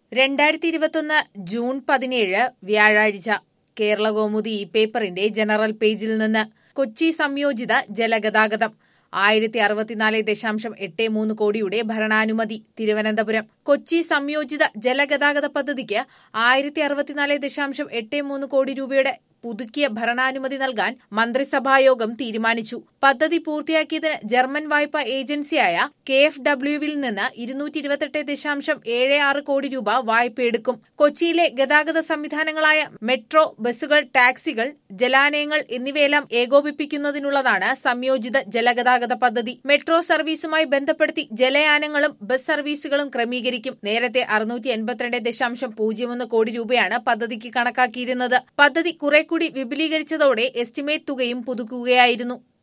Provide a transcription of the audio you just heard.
രണ്ടായിരത്തി ഇരുപത്തൊന്ന് ജൂൺ പതിനേഴ് വ്യാഴാഴ്ച കേരളകൗമുദി ഈ പേപ്പറിന്റെ ജനറൽ പേജിൽ നിന്ന് കൊച്ചി സംയോജിത ജലഗതാഗതം ആയിരത്തി അറുപത്തിനാല് ദശാംശം എട്ട് മൂന്ന് കോടിയുടെ ഭരണാനുമതി തിരുവനന്തപുരം കൊച്ചി സംയോജിത ജലഗതാഗത പദ്ധതിക്ക് ആയിരത്തി അറുപത്തിനാല് ദശാംശം എട്ട് മൂന്ന് കോടി രൂപയുടെ പുതുക്കിയ ഭരണാനുമതി നൽകാൻ മന്ത്രിസഭായോഗം തീരുമാനിച്ചു പദ്ധതി പൂർത്തിയാക്കിയതിന് ജർമ്മൻ വായ്പാ ഏജൻസിയായ കെ എഫ് ഡബ്ല്യുവിൽ നിന്ന് ഇരുന്നൂറ്റി ഇരുപത്തെട്ട് ദശാംശം ഏഴ് ആറ് കോടി രൂപ വായ്പയെടുക്കും കൊച്ചിയിലെ ഗതാഗത സംവിധാനങ്ങളായ മെട്രോ ബസ്സുകൾ ടാക്സികൾ ജലാനയങ്ങൾ എന്നിവയെല്ലാം ഏകോപിപ്പിക്കുന്നതിനുള്ളതാണ് സംയോജിത ജലഗതാഗത പദ്ധതി മെട്രോ സർവീസുമായി ബന്ധപ്പെടുത്തി ജലയാനങ്ങളും ബസ് സർവീസുകളും ക്രമീകരിക്കും നേരത്തെ അറുന്നൂറ്റി എൺപത്തിരണ്ട് ദശാംശം പൂജ്യം ഒന്ന് കോടി രൂപയാണ് പദ്ധതിക്ക് കണക്കാക്കിയിരുന്നത് പദ്ധതി കുറെ കൂടി വിപുലീകരിച്ചതോടെ എസ്റ്റിമേറ്റ് തുകയും പുതുക്കുകയായിരുന്നു